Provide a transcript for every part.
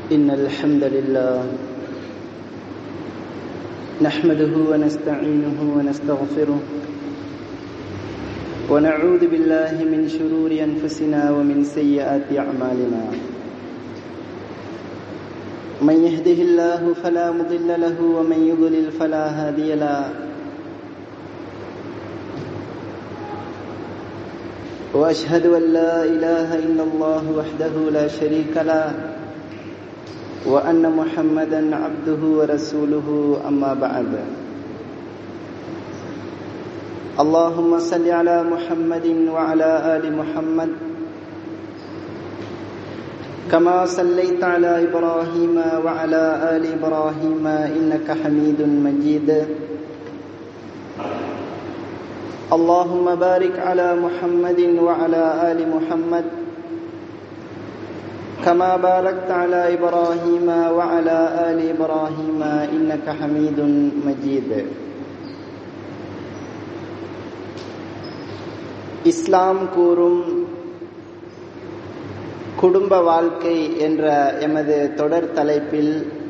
إن الحمد لله نحمده ونستعينه ونستغفره ونعوذ بالله من شرور أنفسنا ومن سيئات أعمالنا من يهده الله فلا مضل له ومن يضلل فلا هادي له واشهد ان لا اله الا الله وحده لا شريك له وان محمدا عبده ورسوله اما بعد اللهم صل على محمد وعلى ال محمد كما صليت على ابراهيم وعلى ال ابراهيم انك حميد مجيد اللهم بارك على محمد وعلى ال محمد كما باركت على ابراهيم وعلى ال ابراهيم انك حميد مجيد இஸ்லாம் கூறும் குடும்ப வாழ்க்கை என்ற எமது தொடர் தலைப்பில்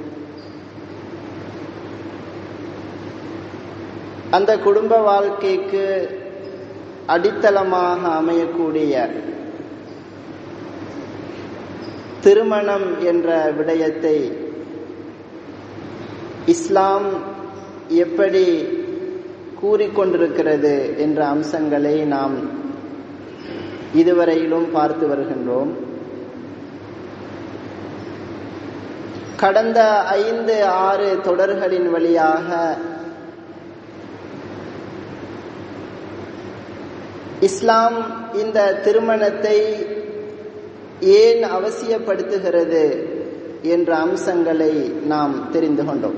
அந்த குடும்ப வாழ்க்கைக்கு அடித்தளமாக அமையக்கூடிய திருமணம் என்ற விடயத்தை இஸ்லாம் எப்படி கூறிக்கொண்டிருக்கிறது என்ற அம்சங்களை நாம் இதுவரையிலும் பார்த்து வருகின்றோம் கடந்த ஐந்து ஆறு தொடர்களின் வழியாக இஸ்லாம் இந்த திருமணத்தை ஏன் அவசியப்படுத்துகிறது என்ற அம்சங்களை நாம் தெரிந்து கொண்டோம்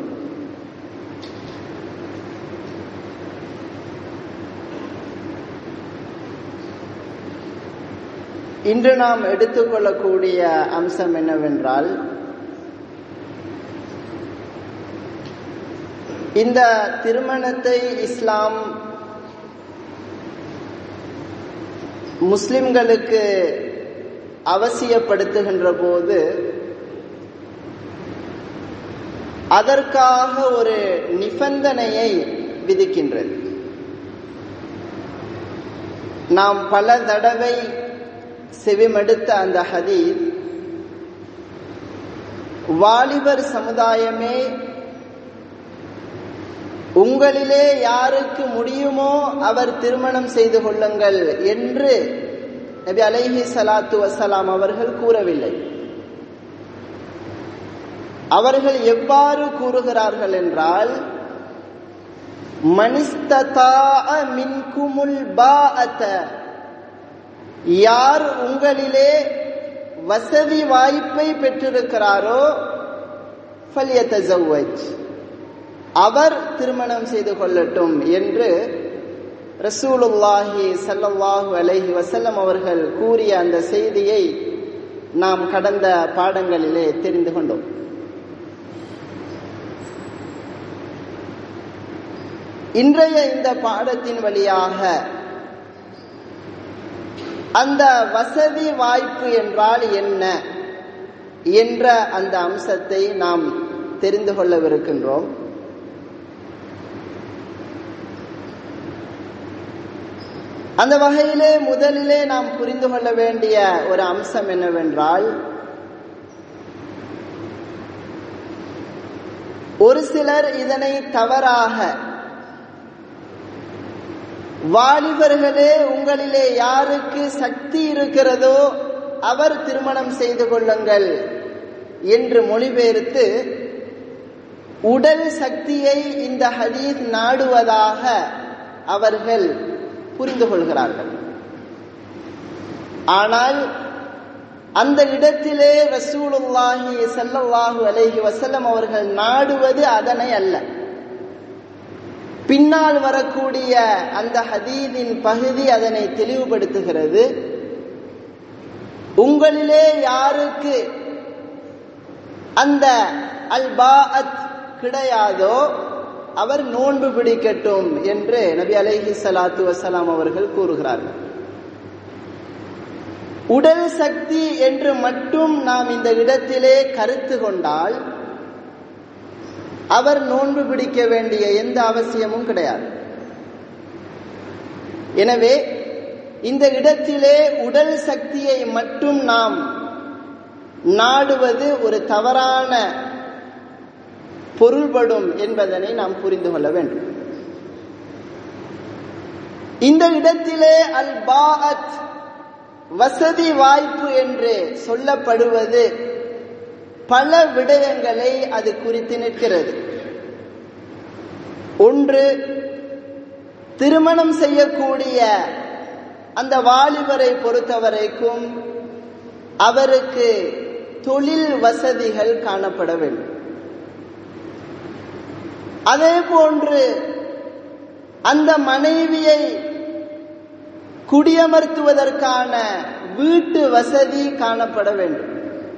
இன்று நாம் எடுத்துக்கொள்ளக்கூடிய அம்சம் என்னவென்றால் இந்த திருமணத்தை இஸ்லாம் முஸ்லிம்களுக்கு அவசியப்படுத்துகின்ற போது அதற்காக ஒரு நிபந்தனையை விதிக்கின்றது நாம் பல தடவை செவிமடுத்த அந்த ஹதீஸ் வாலிபர் சமுதாயமே உங்களிலே யாருக்கு முடியுமோ அவர் திருமணம் செய்து கொள்ளுங்கள் என்று நபி அலைஹி சலாத்து வசலாம் அவர்கள் கூறவில்லை அவர்கள் எவ்வாறு கூறுகிறார்கள் என்றால் மின்குமுல் பாஅத யார் உங்களிலே வசதி வாய்ப்பை பெற்றிருக்கிறாரோ ஃபல்யத்தஜவ்வஜ் அவர் திருமணம் செய்து கொள்ளட்டும் என்று ரசூலுல்லாஹி சல்லல்லாஹு அலைஹி வசல்லம் அவர்கள் கூறிய அந்த செய்தியை நாம் கடந்த பாடங்களிலே தெரிந்து கொண்டோம் இன்றைய இந்த பாடத்தின் வழியாக அந்த வசதி வாய்ப்பு என்றால் என்ன என்ற அந்த அம்சத்தை நாம் தெரிந்து கொள்ளவிருக்கின்றோம் அந்த வகையிலே முதலிலே நாம் புரிந்து கொள்ள வேண்டிய ஒரு அம்சம் என்னவென்றால் ஒரு சிலர் இதனை தவறாக வாலிபர்களே உங்களிலே யாருக்கு சக்தி இருக்கிறதோ அவர் திருமணம் செய்து கொள்ளுங்கள் என்று மொழிபெயர்த்து உடல் சக்தியை இந்த ஹதீஸ் நாடுவதாக அவர்கள் புரிந்து கொள்கிறார்கள் ஆனால் அந்த இடத்திலே ரசூலுல்லாஹி சல்லல்லாஹு அலைஹி வசல்லம் அவர்கள் நாடுவது அதனை அல்ல பின்னால் வரக்கூடிய அந்த ஹதீதின் பகுதி அதனை தெளிவுபடுத்துகிறது உங்களிலே யாருக்கு அந்த அல் பாஅத் கிடையாதோ அவர் நோன்பு பிடிக்கட்டும் என்று நபி அலைஹி சலாத்து வசலாம் அவர்கள் கூறுகிறார்கள் உடல் சக்தி என்று மட்டும் நாம் இந்த இடத்திலே கருத்து கொண்டால் அவர் நோன்பு பிடிக்க வேண்டிய எந்த அவசியமும் கிடையாது எனவே இந்த இடத்திலே உடல் சக்தியை மட்டும் நாம் நாடுவது ஒரு தவறான பொருள்படும் என்பதனை நாம் புரிந்து கொள்ள வேண்டும் இந்த இடத்திலே அல் பாஅத் வசதி வாய்ப்பு என்று சொல்லப்படுவது பல விடயங்களை அது குறித்து நிற்கிறது ஒன்று திருமணம் செய்யக்கூடிய அந்த வாலிபரை பொறுத்தவரைக்கும் அவருக்கு தொழில் வசதிகள் காணப்பட வேண்டும் அதே போன்று அந்த மனைவியை குடியமர்த்துவதற்கான வீட்டு வசதி காணப்பட வேண்டும்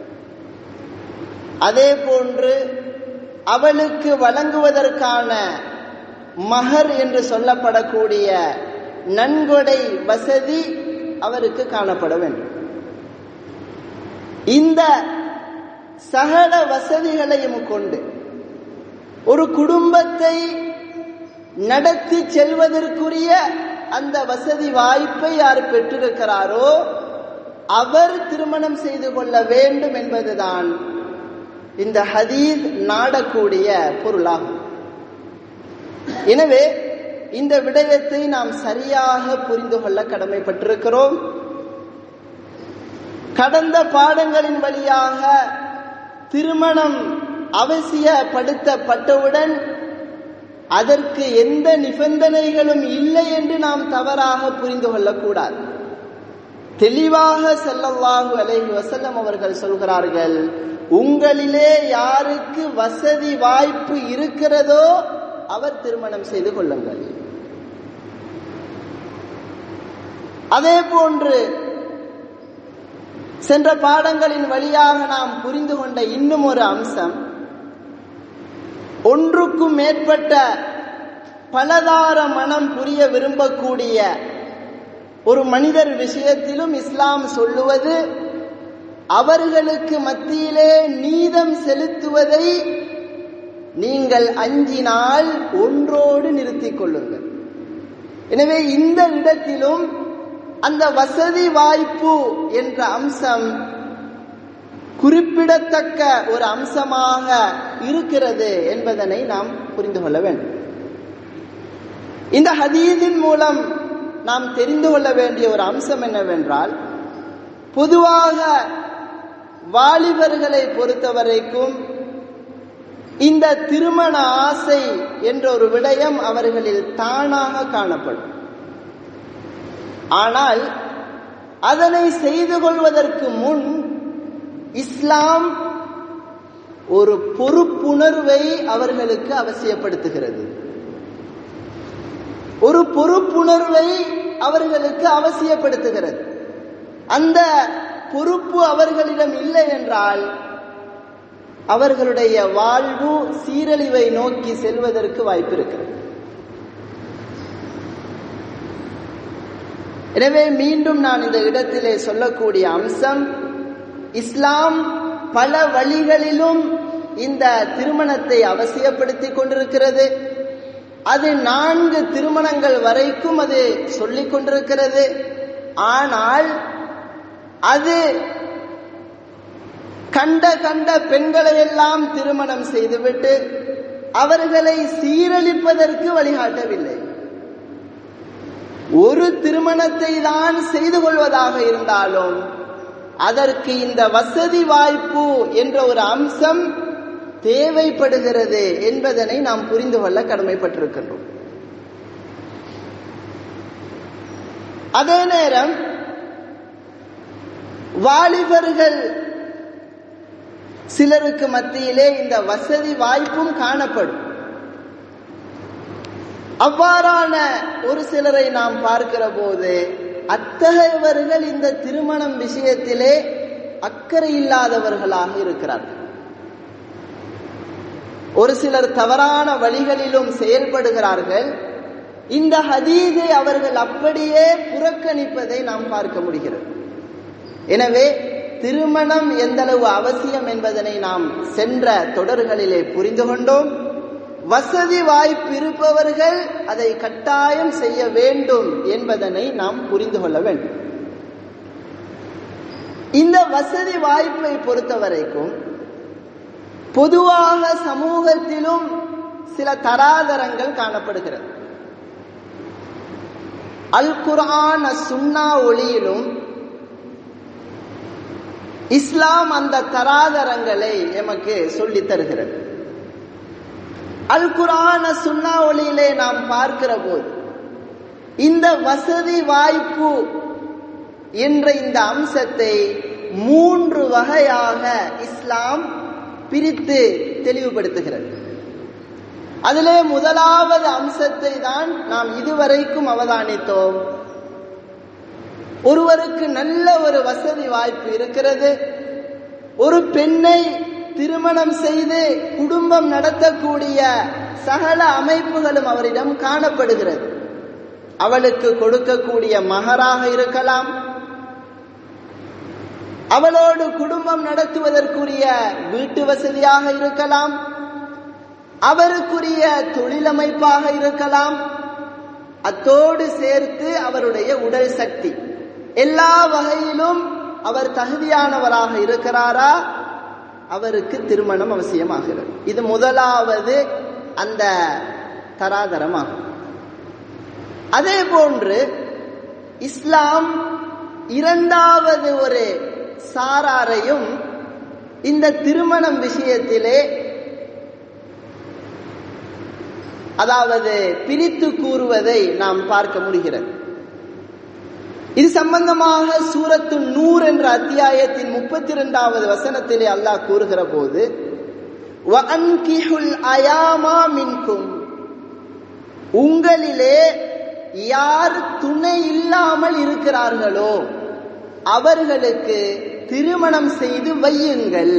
அதே போன்று அவளுக்கு வழங்குவதற்கான மகர் என்று சொல்லப்படக்கூடிய நன்கொடை வசதி அவருக்கு காணப்பட வேண்டும் இந்த சகல வசதிகளையும் கொண்டு ஒரு குடும்பத்தை நடத்தி செல்வதற்குரிய அந்த வசதி வாய்ப்பை யார் பெற்றிருக்கிறாரோ அவர் திருமணம் செய்து கொள்ள வேண்டும் என்பதுதான் இந்த ஹதீஸ் நாடக்கூடிய பொருளாகும் எனவே இந்த விடயத்தை நாம் சரியாக புரிந்து கொள்ள கடமைப்பட்டிருக்கிறோம் கடந்த பாடங்களின் வழியாக திருமணம் அவசியப்படுத்தப்பட்டவுடன் அதற்கு எந்த நிபந்தனைகளும் இல்லை என்று நாம் தவறாக புரிந்து கொள்ளக்கூடாது தெளிவாக செல்லல்லாஹு அலைஹி வசல்லம் அவர்கள் சொல்கிறார்கள் உங்களிலே யாருக்கு வசதி வாய்ப்பு இருக்கிறதோ அவர் திருமணம் செய்து கொள்ளுங்கள் அதே போன்று சென்ற பாடங்களின் வழியாக நாம் புரிந்து கொண்ட இன்னும் ஒரு அம்சம் ஒன்றுக்கும் மேற்பட்ட பலதார மனம் புரிய விரும்பக்கூடிய ஒரு மனிதர் விஷயத்திலும் இஸ்லாம் சொல்லுவது அவர்களுக்கு மத்தியிலே நீதம் செலுத்துவதை நீங்கள் அஞ்சினால் ஒன்றோடு நிறுத்திக் கொள்ளுங்கள் எனவே இந்த இடத்திலும் அந்த வசதி வாய்ப்பு என்ற அம்சம் குறிப்பிடத்தக்க ஒரு அம்சமாக இருக்கிறது என்பதனை நாம் புரிந்து கொள்ள வேண்டும் இந்த ஹதீதின் மூலம் நாம் தெரிந்து கொள்ள வேண்டிய ஒரு அம்சம் என்னவென்றால் பொதுவாக வாலிபர்களை பொறுத்தவரைக்கும் இந்த திருமண ஆசை என்ற ஒரு விடயம் அவர்களில் தானாக காணப்படும் ஆனால் அதனை செய்து கொள்வதற்கு முன் இஸ்லாம் ஒரு பொறுப்புணர்வை அவர்களுக்கு அவசியப்படுத்துகிறது ஒரு பொறுப்புணர்வை அவர்களுக்கு அவசியப்படுத்துகிறது அந்த பொறுப்பு அவர்களிடம் இல்லை என்றால் அவர்களுடைய வாழ்வு சீரழிவை நோக்கி செல்வதற்கு வாய்ப்பு இருக்கிறது எனவே மீண்டும் நான் இந்த இடத்திலே சொல்லக்கூடிய அம்சம் இஸ்லாம் பல வழிகளிலும் இந்த திருமணத்தை அவசியப்படுத்திக் கொண்டிருக்கிறது அது நான்கு திருமணங்கள் வரைக்கும் அது சொல்லிக் கொண்டிருக்கிறது ஆனால் அது கண்ட கண்ட பெண்களை எல்லாம் திருமணம் செய்துவிட்டு அவர்களை சீரழிப்பதற்கு வழிகாட்டவில்லை ஒரு திருமணத்தை தான் செய்து கொள்வதாக இருந்தாலும் அதற்கு இந்த வசதி வாய்ப்பு என்ற ஒரு அம்சம் தேவைப்படுகிறது என்பதனை நாம் புரிந்து கொள்ள கடமைப்பட்டிருக்கின்றோம் அதே நேரம் வாலிபர்கள் சிலருக்கு மத்தியிலே இந்த வசதி வாய்ப்பும் காணப்படும் அவ்வாறான ஒரு சிலரை நாம் பார்க்கிற போது அத்தகையவர்கள் இந்த திருமணம் விஷயத்திலே அக்கறை இல்லாதவர்களாக இருக்கிறார்கள் ஒரு சிலர் தவறான வழிகளிலும் செயல்படுகிறார்கள் இந்த ஹதீதை அவர்கள் அப்படியே புறக்கணிப்பதை நாம் பார்க்க முடிகிறது எனவே திருமணம் எந்தளவு அவசியம் என்பதனை நாம் சென்ற தொடர்களிலே புரிந்து கொண்டோம் வசதி வாய்ப்பு இருப்பவர்கள் அதை கட்டாயம் செய்ய வேண்டும் என்பதனை நாம் புரிந்து கொள்ள வேண்டும் இந்த வசதி வாய்ப்பை பொறுத்த வரைக்கும் பொதுவாக சமூகத்திலும் சில தராதரங்கள் காணப்படுகிறது அல் குர்ஆன் சுன்னா ஒளியிலும் இஸ்லாம் அந்த தராதரங்களை எமக்கு சொல்லித் தருகிறது அல் குரான சுன்னா ஒளியிலே நாம் பார்க்கிற போது இந்த வசதி வாய்ப்பு என்ற இந்த அம்சத்தை மூன்று வகையாக இஸ்லாம் பிரித்து தெளிவுபடுத்துகிறது அதிலே முதலாவது அம்சத்தை தான் நாம் இதுவரைக்கும் அவதானித்தோம் ஒருவருக்கு நல்ல ஒரு வசதி வாய்ப்பு இருக்கிறது ஒரு பெண்ணை திருமணம் செய்து குடும்பம் நடத்தக்கூடிய சகல அமைப்புகளும் அவரிடம் காணப்படுகிறது அவளுக்கு கொடுக்கக்கூடிய மகராக இருக்கலாம் அவளோடு குடும்பம் நடத்துவதற்குரிய வீட்டு வசதியாக இருக்கலாம் அவருக்குரிய தொழிலமைப்பாக இருக்கலாம் அத்தோடு சேர்த்து அவருடைய உடல் சக்தி எல்லா வகையிலும் அவர் தகுதியானவராக இருக்கிறாரா அவருக்கு திருமணம் அவசியமாகிறது இது முதலாவது அந்த தராதரமாகும் அதே போன்று இஸ்லாம் இரண்டாவது ஒரு சாராரையும் இந்த திருமணம் விஷயத்திலே அதாவது பிரித்து கூறுவதை நாம் பார்க்க முடிகிறது இது சம்பந்தமாக சூரத்து நூறு என்ற அத்தியாயத்தின் முப்பத்தி இரண்டாவது வசனத்திலே அல்லாஹ் கூறுகிற போது அயாமா மின்கும் உங்களிலே யார் துணை இல்லாமல் இருக்கிறார்களோ அவர்களுக்கு திருமணம் செய்து வையுங்கள்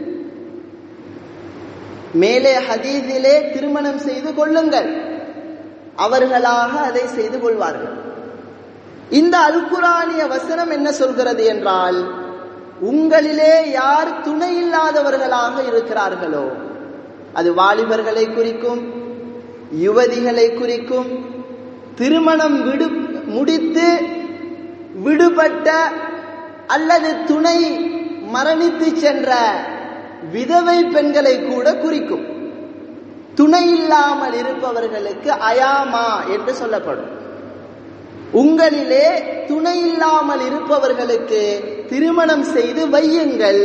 மேலே ஹதீஸிலே திருமணம் செய்து கொள்ளுங்கள் அவர்களாக அதை செய்து கொள்வார்கள் இந்த அல்குரானிய வசனம் என்ன சொல்கிறது என்றால் உங்களிலே யார் துணை இல்லாதவர்களாக இருக்கிறார்களோ அது வாலிபர்களை குறிக்கும் யுவதிகளை குறிக்கும் திருமணம் விடு முடித்து விடுபட்ட அல்லது துணை மரணித்து சென்ற விதவை பெண்களை கூட குறிக்கும் துணை இல்லாமல் இருப்பவர்களுக்கு அயாமா என்று சொல்லப்படும் உங்களிலே துணை இல்லாமல் இருப்பவர்களுக்கு திருமணம் செய்து வையுங்கள்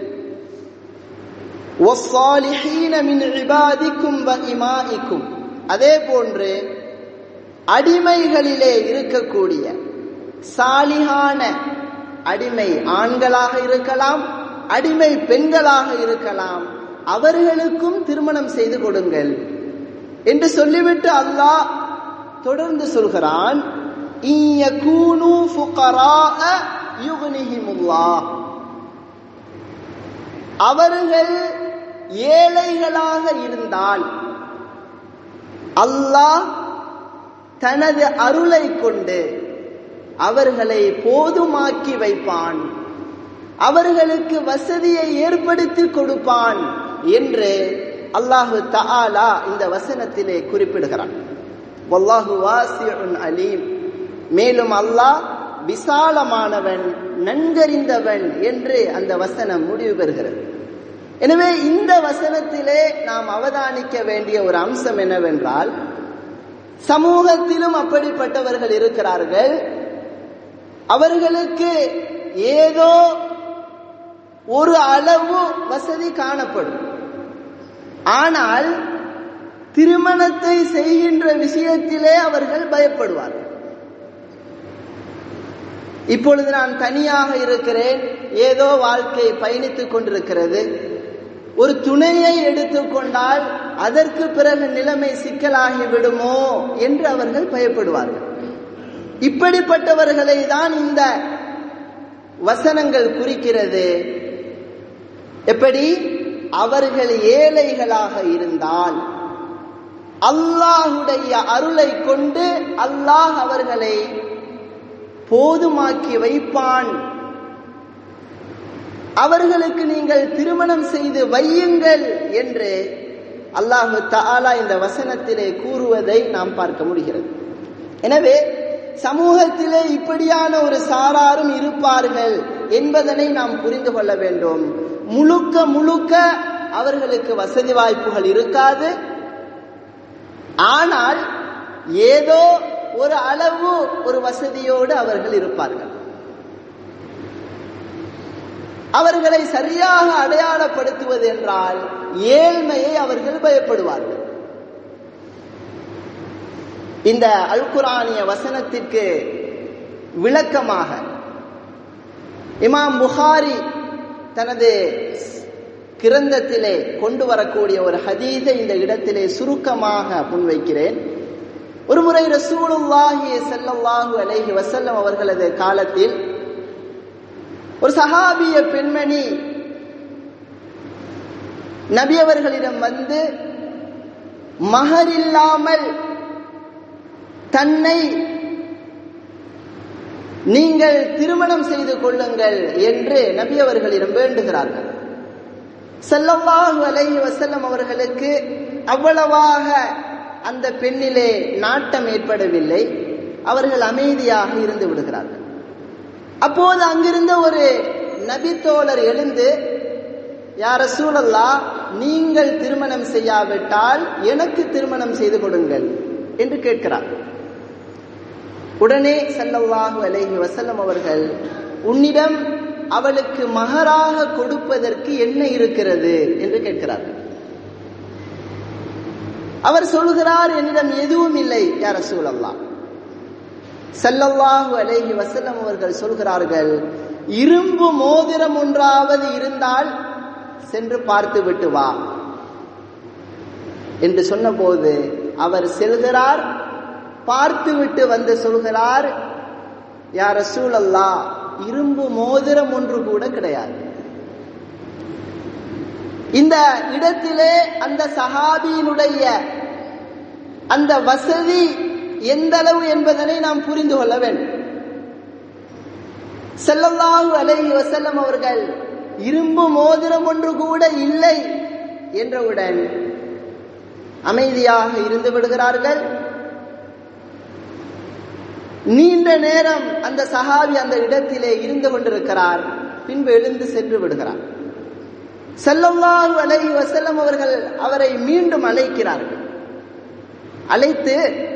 அதே போன்று அடிமைகளிலே இருக்கக்கூடிய சாலிகான அடிமை ஆண்களாக இருக்கலாம் அடிமை பெண்களாக இருக்கலாம் அவர்களுக்கும் திருமணம் செய்து கொடுங்கள் என்று சொல்லிவிட்டு அல்லாஹ் தொடர்ந்து சொல்கிறான் அவர்கள் ஏழைகளாக இருந்தால் அல்லாஹ் தனது அருளை கொண்டு அவர்களை போதுமாக்கி வைப்பான் அவர்களுக்கு வசதியை ஏற்படுத்தி கொடுப்பான் என்று அல்லாஹு தஆலா இந்த வசனத்திலே குறிப்பிடுகிறான் வல்லாஹு வாசிஉன் அலீம் மேலும் அல்லாஹ் விசாலமானவன் நன்கறிந்தவன் என்று அந்த வசனம் முடிவு பெறுகிறது எனவே இந்த வசனத்திலே நாம் அவதானிக்க வேண்டிய ஒரு அம்சம் என்னவென்றால் சமூகத்திலும் அப்படிப்பட்டவர்கள் இருக்கிறார்கள் அவர்களுக்கு ஏதோ ஒரு அளவு வசதி காணப்படும் ஆனால் திருமணத்தை செய்கின்ற விஷயத்திலே அவர்கள் பயப்படுவார்கள் இப்பொழுது நான் தனியாக இருக்கிறேன் ஏதோ வாழ்க்கை பயணித்துக் கொண்டிருக்கிறது ஒரு துணையை எடுத்துக்கொண்டால் அதற்கு பிறகு நிலைமை சிக்கலாகி விடுமோ என்று அவர்கள் பயப்படுவார்கள் இப்படிப்பட்டவர்களை தான் இந்த வசனங்கள் குறிக்கிறது எப்படி அவர்கள் ஏழைகளாக இருந்தால் அல்லாஹுடைய அருளை கொண்டு அல்லாஹ் அவர்களை போதுமாக்கி வைப்பான் அவர்களுக்கு நீங்கள் திருமணம் செய்து வையுங்கள் என்று அல்லாஹு தாலா இந்த வசனத்திலே கூறுவதை நாம் பார்க்க முடிகிறது எனவே சமூகத்திலே இப்படியான ஒரு சாராரும் இருப்பார்கள் என்பதனை நாம் புரிந்து கொள்ள வேண்டும் முழுக்க முழுக்க அவர்களுக்கு வசதி வாய்ப்புகள் இருக்காது ஆனால் ஏதோ ஒரு அளவு ஒரு வசதியோடு அவர்கள் இருப்பார்கள் அவர்களை சரியாக அடையாளப்படுத்துவது என்றால் ஏழ்மையை அவர்கள் பயப்படுவார்கள் இந்த அல்குரானிய வசனத்திற்கு விளக்கமாக இமாம் புகாரி தனது கிரந்தத்திலே கொண்டு வரக்கூடிய ஒரு ஹதீஸை இந்த இடத்திலே சுருக்கமாக முன்வைக்கிறேன் ஒரு முறை ரசூலுல்லாஹி ஸல்லல்லாஹு அலைஹி வஸல்லம் அவர்களது காலத்தில் ஒரு சஹாபிய பெண்மணி நபி அவர்களிடம் வந்து மகர் இல்லாமல் தன்னை நீங்கள் திருமணம் செய்து கொள்ளுங்கள் என்று நபி அவர்களிடம் வேண்டுகிறார்கள் செல்லவாஹு அலைஹி வசல்லம் அவர்களுக்கு அவ்வளவாக அந்த பெண்ணிலே நாட்டம் ஏற்படவில்லை அவர்கள் அமைதியாக இருந்து விடுகிறார்கள் அப்போது அங்கிருந்த ஒரு நபித்தோழர் எழுந்து யார சூழல்லா நீங்கள் திருமணம் செய்யாவிட்டால் எனக்கு திருமணம் செய்து கொடுங்கள் என்று கேட்கிறார் உடனே சல்லல்லாஹு அலைஹி வசல்லம் அவர்கள் உன்னிடம் அவளுக்கு மகராக கொடுப்பதற்கு என்ன இருக்கிறது என்று கேட்கிறார்கள் அவர் சொல்கிறார் என்னிடம் எதுவும் இல்லை யார சூழல்லா சல்லல்லாஹு அலைஹி வசல்லம் அவர்கள் சொல்கிறார்கள் இரும்பு மோதிரம் ஒன்றாவது இருந்தால் சென்று பார்த்து விட்டு வா என்று சொன்னபோது அவர் செல்கிறார் பார்த்து விட்டு வந்து சொல்கிறார் யார சூழல்லா இரும்பு மோதிரம் ஒன்று கூட கிடையாது இந்த இடத்திலே அந்த சஹாபியினுடைய அந்த வசதி எந்த அளவு என்பதனை நாம் புரிந்து கொள்ள வேண்டும் செல்லல்லாஹு அலைஹி வசல்லம் அவர்கள் இரும்பு மோதிரம் ஒன்று கூட இல்லை என்றவுடன் அமைதியாக இருந்து விடுகிறார்கள் நீண்ட நேரம் அந்த சஹாபி அந்த இடத்திலே இருந்து கொண்டிருக்கிறார் பின்பு எழுந்து சென்று விடுகிறார் செல்லல்லாஹு அலைஹி வசல்லம் அவர்கள் அவரை மீண்டும் அழைக்கிறார்கள் அழைத்து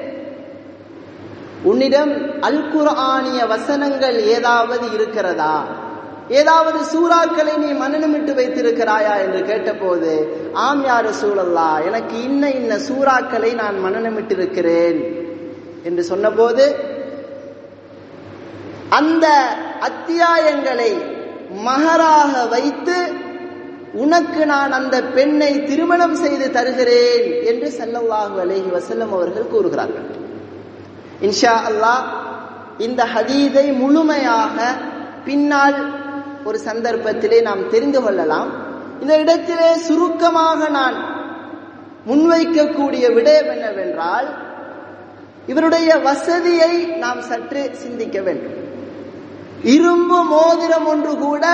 உன்னிடம் அல் குர்ஆனிய வசனங்கள் ஏதாவது இருக்கிறதா ஏதாவது சூறாக்களை நீ மனநமிட்டு வைத்திருக்கிறாயா என்று கேட்டபோது ஆம் யாரு சூழல்லா எனக்கு இன்ன இன்ன சூறாக்களை நான் மனநமிட்டிருக்கிறேன் என்று சொன்னபோது அந்த அத்தியாயங்களை மகராக வைத்து உனக்கு நான் அந்த பெண்ணை திருமணம் செய்து தருகிறேன் என்று சல்லல்லாஹு அலைஹி வசல்லம் அவர்கள் கூறுகிறார்கள் இன்ஷா அல்லாஹ் இந்த ஹதீதை முழுமையாக பின்னால் ஒரு சந்தர்ப்பத்திலே நாம் தெரிந்து கொள்ளலாம் இந்த இடத்திலே சுருக்கமாக நான் முன்வைக்கக்கூடிய விடயம் என்னவென்றால் இவருடைய வசதியை நாம் சற்று சிந்திக்க வேண்டும் இரும்பு மோதிரம் ஒன்று கூட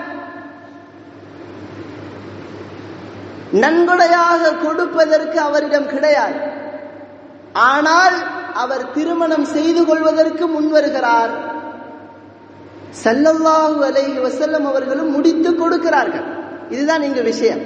நன்கொடையாக கொடுப்பதற்கு அவரிடம் கிடையாது ஆனால் அவர் திருமணம் செய்து கொள்வதற்கு முன் வருகிறார் சல்லல்லாஹு அலைஹி வசல்லம் அவர்களும் முடித்து கொடுக்கிறார்கள் இதுதான் இங்கு விஷயம்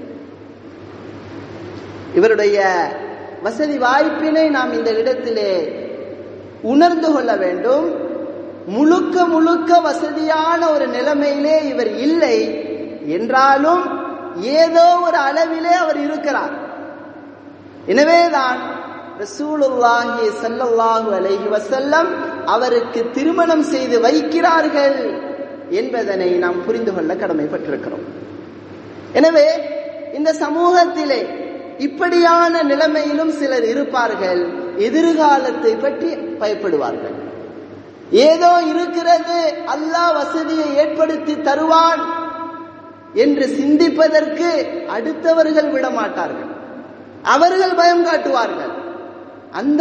இவருடைய வசதி வாய்ப்பினை நாம் இந்த இடத்திலே உணர்ந்து கொள்ள வேண்டும் முழுக்க முழுக்க வசதியான ஒரு நிலைமையிலே இவர் இல்லை என்றாலும் ஏதோ ஒரு அளவிலே அவர் இருக்கிறார் எனவேதான் ரசூலுல்லாஹி சல்லல்லாஹு அலைஹி வசல்லம் அவருக்கு திருமணம் செய்து வைக்கிறார்கள் என்பதனை நாம் புரிந்து கொள்ள கடமைப்பட்டிருக்கிறோம் எனவே இந்த சமூகத்திலே இப்படியான நிலைமையிலும் சிலர் இருப்பார்கள் எதிர்காலத்தை பற்றி பயப்படுவார்கள் ஏதோ இருக்கிறது அல்லாஹ் வசதியை ஏற்படுத்தி தருவான் என்று சிந்திப்பதற்கு அடுத்தவர்கள் விடமாட்டார்கள் அவர்கள் பயம் காட்டுவார்கள் அந்த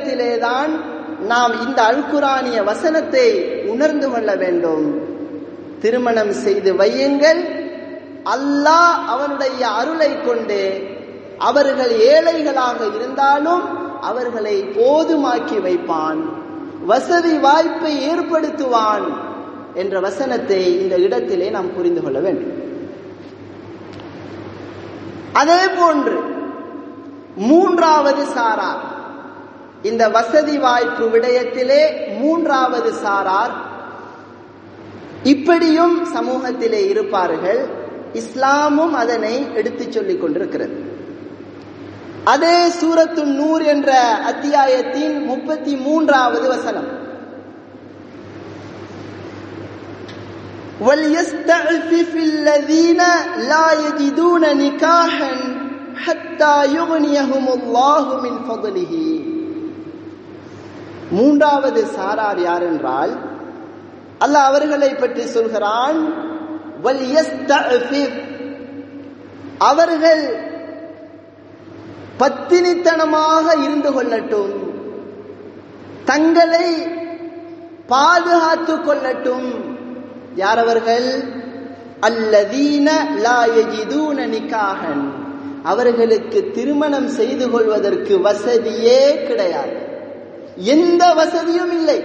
நேரத்திலேதான் நாம் இந்த அல்குரானிய வசனத்தை உணர்ந்து கொள்ள வேண்டும் திருமணம் செய்து வையுங்கள் அல்லாஹ் அவனுடைய அருளை கொண்டு அவர்கள் ஏழைகளாக இருந்தாலும் அவர்களை போதுமாக்கி வைப்பான் வசதி வாய்ப்பை ஏற்படுத்துவான் என்ற வசனத்தை இந்த இடத்திலே நாம் புரிந்து கொள்ள வேண்டும் அதே போன்று மூன்றாவது சாரார் இந்த வசதி வாய்ப்பு விடயத்திலே மூன்றாவது சாரார் இப்படியும் சமூகத்திலே இருப்பார்கள் இஸ்லாமும் அதனை எடுத்துச் சொல்லிக் கொண்டிருக்கிறது அதே சூரத்து நூர் என்ற அத்தியாயத்தின் முப்பத்தி மூன்றாவது வசனம் وَلْيَسْتَعْفِفِ الَّذِينَ لَا يَجِدُونَ نِكَاحًا حَتَّى يُغْنِيَهُمُ اللَّهُ مِنْ فَضْلِهِ மூன்றாவது சாரார் யார் என்றால் அல்லாஹ் அவர்களை பற்றி சொல்கிறான் وَلْيَسْتَعْفِفْ அவர்கள் பத்தினித்தனமாக இருந்து கொள்ளட்டும் தங்களை பாதுகாத்துக் கொள்ளட்டும் யார் அவர்கள் அல்லதீன லா யஜிதூன நிக்காஹன் அவர்களுக்கு திருமணம் செய்து கொள்வதற்கு வசதியே கிடையாது எந்த வசதியும் இல்லை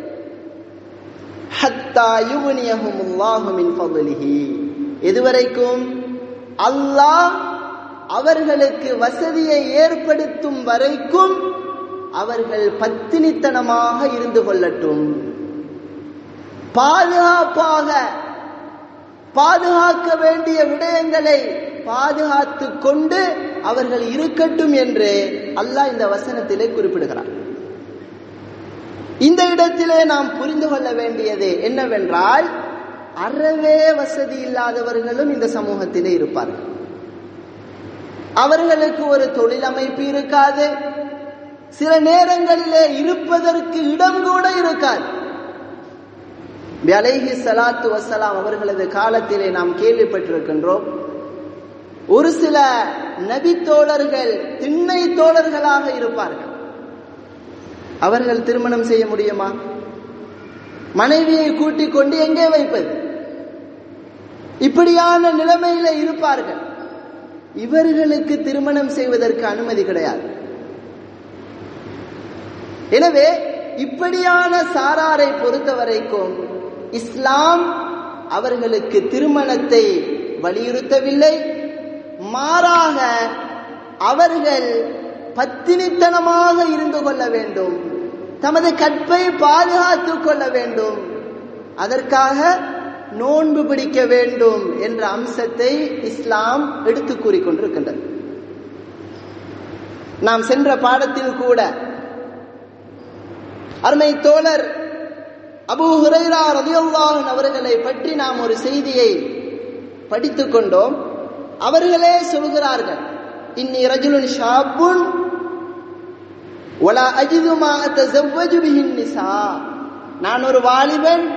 ஹத்தா யுக்னியஹுமுல்லாஹு மின் ஃபضலிஹி எதுவரைக்கும் அல்லாஹ் அவர்களுக்கு வசதியை ஏற்படுத்தும் வரைக்கும் அவர்கள் பத்தினித்தனமாக இருந்து கொள்ளட்டும் பாதுகாப்பாக பாதுகாக்க வேண்டிய விடயங்களை பாதுகாத்து கொண்டு அவர்கள் இருக்கட்டும் என்று அல்லாஹ் இந்த வசனத்திலே குறிப்பிடுகிறார் இந்த இடத்திலே நாம் புரிந்து கொள்ள வேண்டியது என்னவென்றால் அறவே வசதி இல்லாதவர்களும் இந்த சமூகத்திலே இருப்பார்கள் அவர்களுக்கு ஒரு தொழில் அமைப்பு இருக்காது சில நேரங்களிலே இருப்பதற்கு இடம் கூட இருக்காது அலைஹி சலாத்து வசலாம் அவர்களது காலத்திலே நாம் கேள்விப்பட்டிருக்கின்றோம் ஒரு சில நபி தோழர்கள் திண்ணை தோழர்களாக இருப்பார்கள் அவர்கள் திருமணம் செய்ய முடியுமா மனைவியை கூட்டிக் கொண்டு எங்கே வைப்பது இப்படியான நிலைமையில இருப்பார்கள் இவர்களுக்கு திருமணம் செய்வதற்கு அனுமதி கிடையாது எனவே இப்படியான சாராரை பொறுத்த வரைக்கும் இஸ்லாம் அவர்களுக்கு திருமணத்தை வலியுறுத்தவில்லை மாறாக அவர்கள் பத்தினித்தனமாக இருந்து கொள்ள வேண்டும் தமது கற்பை பாதுகாத்துக் கொள்ள வேண்டும் அதற்காக நோன்பு பிடிக்க வேண்டும் என்ற அம்சத்தை இஸ்லாம் எடுத்து கூறிக்கொண்டிருக்கின்றது நாம் சென்ற பாடத்தில் கூட அருமை தோழர் அபு ஹுரைரா ரதியுல்லாஹன் அவர்களை பற்றி நாம் ஒரு செய்தியை படித்துக் கொண்டோம் அவர்களே சொல்கிறார்கள் இன்னி ரஜுலுன் ஷாபுன் ஒலா அஜிதுமா தஸவ்வஜு பிஹின் நிசா நான் ஒரு வாலிபன்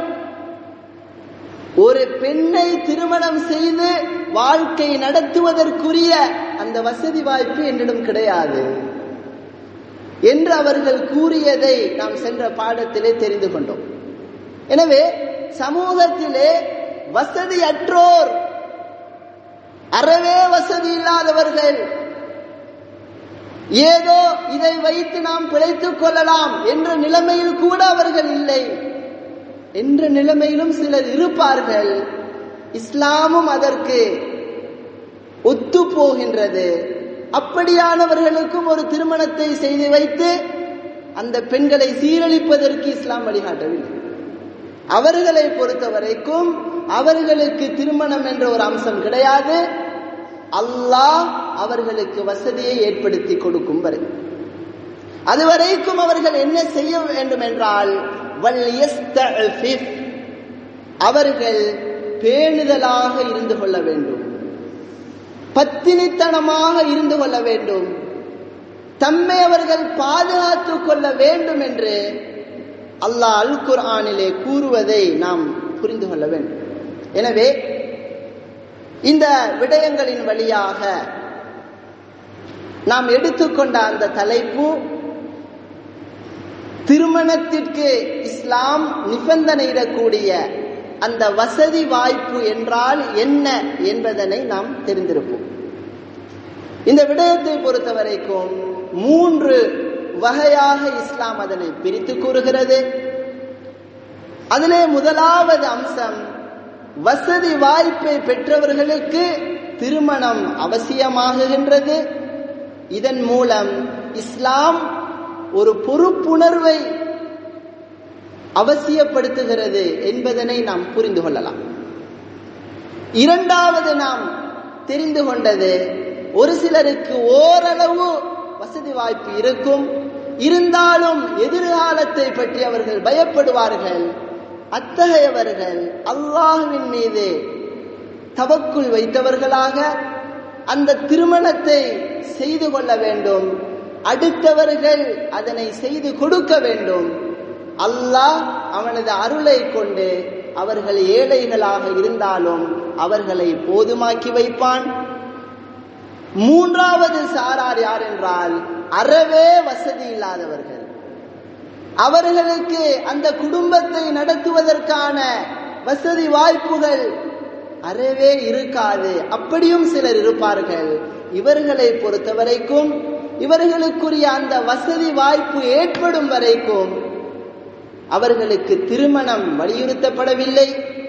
ஒரு பெண்ணை திருமணம் செய்து வாழ்க்கை நடத்துவதற்குரிய அந்த வசதி வாய்ப்பு என்னிடம் கிடையாது என்று அவர்கள் கூறியதை நாம் சென்ற பாடத்திலே தெரிந்து கொண்டோம் எனவே சமூகத்திலே வசதியற்றோர் அறவே வசதி இல்லாதவர்கள் ஏதோ இதை வைத்து நாம் பிழைத்துக் கொள்ளலாம் என்ற நிலைமையில் கூட அவர்கள் இல்லை என்ற நிலைமையிலும் சிலர் இருப்பார்கள் இஸ்லாமும் அதற்கு ஒத்து போகின்றது அப்படியானவர்களுக்கும் ஒரு திருமணத்தை செய்து வைத்து அந்த பெண்களை சீரழிப்பதற்கு இஸ்லாம் வழிகாட்டவில்லை அவர்களை பொறுத்த வரைக்கும் அவர்களுக்கு திருமணம் என்ற ஒரு அம்சம் கிடையாது அல்லாஹ் அவர்களுக்கு வசதியை ஏற்படுத்தி கொடுக்கும் வரை அதுவரைக்கும் அவர்கள் என்ன செய்ய வேண்டும் என்றால் அவர்கள் பேணுதலாக இருந்து கொள்ள வேண்டும் பத்தினித்தனமாக இருந்து கொள்ள வேண்டும் தம்மை அவர்கள் பாதுகாத்துக் கொள்ள வேண்டும் என்று அல்லாஹ் அல் குர்ஆனிலே கூறுவதை நாம் புரிந்து கொள்ள வேண்டும் எனவே இந்த விடயங்களின் வழியாக நாம் எடுத்துக்கொண்ட அந்த தலைப்பு திருமணத்திற்கு இஸ்லாம் நிபந்தனையிடக்கூடிய அந்த வசதி வாய்ப்பு என்றால் என்ன என்பதனை நாம் தெரிந்திருப்போம் இந்த விடயத்தை பொறுத்த வரைக்கும் மூன்று வகையாக இஸ்லாம் அதனை பிரித்து கூறுகிறது அதிலே முதலாவது அம்சம் வசதி வாய்ப்பை பெற்றவர்களுக்கு திருமணம் அவசியமாகுகின்றது இதன் மூலம் இஸ்லாம் ஒரு பொறுப்புணர்வை அவசியப்படுத்துகிறது என்பதனை நாம் புரிந்து கொள்ளலாம் இரண்டாவது நாம் தெரிந்து கொண்டது ஒரு சிலருக்கு ஓரளவு வசதி வாய்ப்பு இருக்கும் இருந்தாலும் எதிர்காலத்தை பற்றி அவர்கள் பயப்படுவார்கள் அத்தகையவர்கள் அல்லாஹுவின் மீது தவக்குள் வைத்தவர்களாக அந்த திருமணத்தை செய்து கொள்ள வேண்டும் அடுத்தவர்கள் அதனை செய்து கொடுக்க வேண்டும் அல்லாஹ் அவனது அருளை கொண்டு அவர்கள் ஏழைகளாக இருந்தாலும் அவர்களை போதுமாக்கி வைப்பான் மூன்றாவது சாரார் யார் என்றால் அறவே வசதி இல்லாதவர்கள் அவர்களுக்கு அந்த குடும்பத்தை நடத்துவதற்கான வசதி வாய்ப்புகள் அறவே இருக்காது அப்படியும் சிலர் இருப்பார்கள் இவர்களை பொறுத்த வரைக்கும் இவர்களுக்குரிய அந்த வசதி வாய்ப்பு ஏற்படும் வரைக்கும் அவர்களுக்கு திருமணம் வலியுறுத்தப்படவில்லை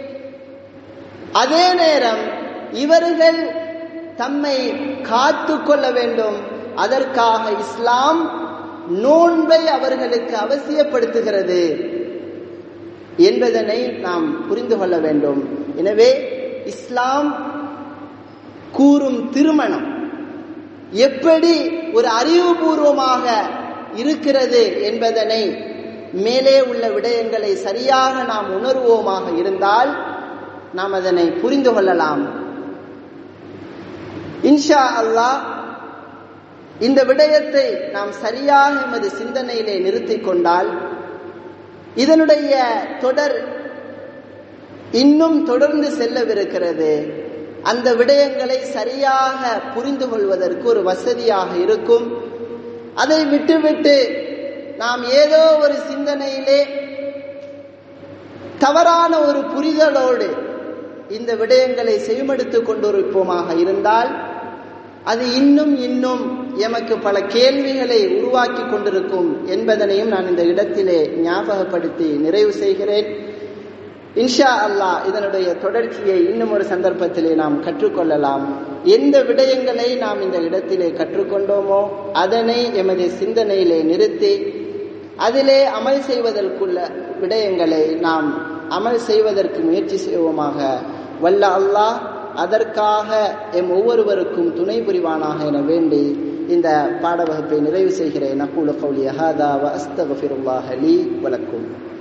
அதே நேரம் இவர்கள் தம்மை காத்து கொள்ள வேண்டும் அதற்காக இஸ்லாம் நோன்பை அவர்களுக்கு அவசியப்படுத்துகிறது என்பதனை நாம் புரிந்து கொள்ள வேண்டும் எனவே இஸ்லாம் கூறும் திருமணம் எப்படி ஒரு அறிவுபூர்வமாக இருக்கிறது என்பதனை மேலே உள்ள விடயங்களை சரியாக நாம் உணர்வோமாக இருந்தால் நாம் அதனை புரிந்து கொள்ளலாம் இன்ஷா அல்லாஹ் இந்த விடயத்தை நாம் சரியாக எமது சிந்தனையிலே நிறுத்திக் கொண்டால் இதனுடைய தொடர் இன்னும் தொடர்ந்து செல்லவிருக்கிறது அந்த விடயங்களை சரியாக புரிந்து கொள்வதற்கு ஒரு வசதியாக இருக்கும் அதை விட்டுவிட்டு நாம் ஏதோ ஒரு சிந்தனையிலே தவறான ஒரு புரிதலோடு இந்த விடயங்களை செய்மடுத்துக் கொண்டிருப்போமாக இருந்தால் அது இன்னும் இன்னும் எமக்கு பல கேள்விகளை உருவாக்கி கொண்டிருக்கும் என்பதனையும் நான் இந்த இடத்திலே ஞாபகப்படுத்தி நிறைவு செய்கிறேன் இன்ஷா அல்லாஹ் இதனுடைய தொடர்ச்சியை இன்னும் ஒரு சந்தர்ப்பத்திலே நாம் கற்றுக்கொள்ளலாம் எந்த விடயங்களை நாம் இந்த இடத்திலே கற்றுக்கொண்டோமோ அதனை எமது சிந்தனையிலே நிறுத்தி அதிலே அமல் செய்வதற்குள்ள விடயங்களை நாம் அமல் செய்வதற்கு முயற்சி செய்வோமாக வல்ல அல்லாஹ் அதற்காக எம் ஒவ்வொருவருக்கும் துணை புரிவானாக என வேண்டி இந்த பாடவகுப்பை நிறைவு செய்கிறேன் நக்கூல கௌலி ஹாதா வ அஸ்தகஃபிருல்லாஹ் லீ வலக்கும்